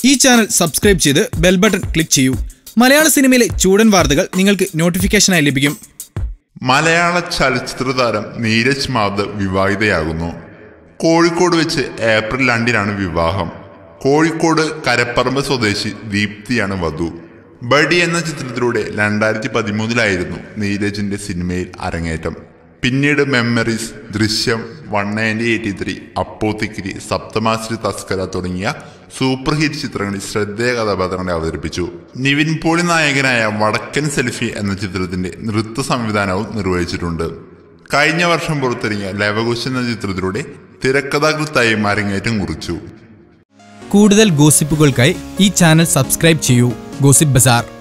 ഈ channel subscribe ചെയ്ത് bell button click ചെയ്യൂ മലയാള സിനിമയിലെ ചൂടൻ വാർത്തകൾ നിങ്ങൾക്ക് നോട്ടിഫിക്കേഷനായി ലഭിക്കും മലയാള ചലച്ചിത്ര താരം നീരജ് മാധവ് വിവാഹിതയാകുന്നു കോഴിക്കോട് വെച്ച് ഏപ്രിൽ രണ്ടിനാണ് വിവാഹം കോഴിക്കോട് കരപ്പറമ്പ് സ്വദേശി ദീപ്തിയാണ് വധു ബഡി എന്ന ചിത്രത്തിലൂടെ രണ്ടായിരത്തി പതിമൂന്നിലായിരുന്നു നീരജിന്റെ സിനിമയിൽ അരങ്ങേറ്റം പിന്നീട് memories Drishyam one ninety eighty three apothecary Sapthamashree Thaskara തുടങ്ങിയ സൂപ്പർ ഹിറ്റ് ചിത്രങ്ങളിൽ ശ്രദ്ധേയ കഥാപാത്രങ്ങളെ അവതരിപ്പിച്ചു നിവിൻ പോളി നായകനായ വടക്കൻ സെൽഫി എന്ന ചിത്രത്തിന്റെ നൃത്ത സംവിധാനവും നിർവഹിച്ചിട്ടുണ്ട് കഴിഞ്ഞ വർഷം പുറത്തിറങ്ങിയ ലവകുശ് എന്ന ചിത്രത്തിലൂടെ തിരക്കഥാകൃത്തായി അരങ്ങേറ്റം കുറിച്ചു കൂടുതൽ ഗോസിപ്പുകൾക്കായി ഈ ചാനൽ സബ്സ്ക്രൈബ് ചെയ്യൂ ഗോസിപ്പ് ബസാർ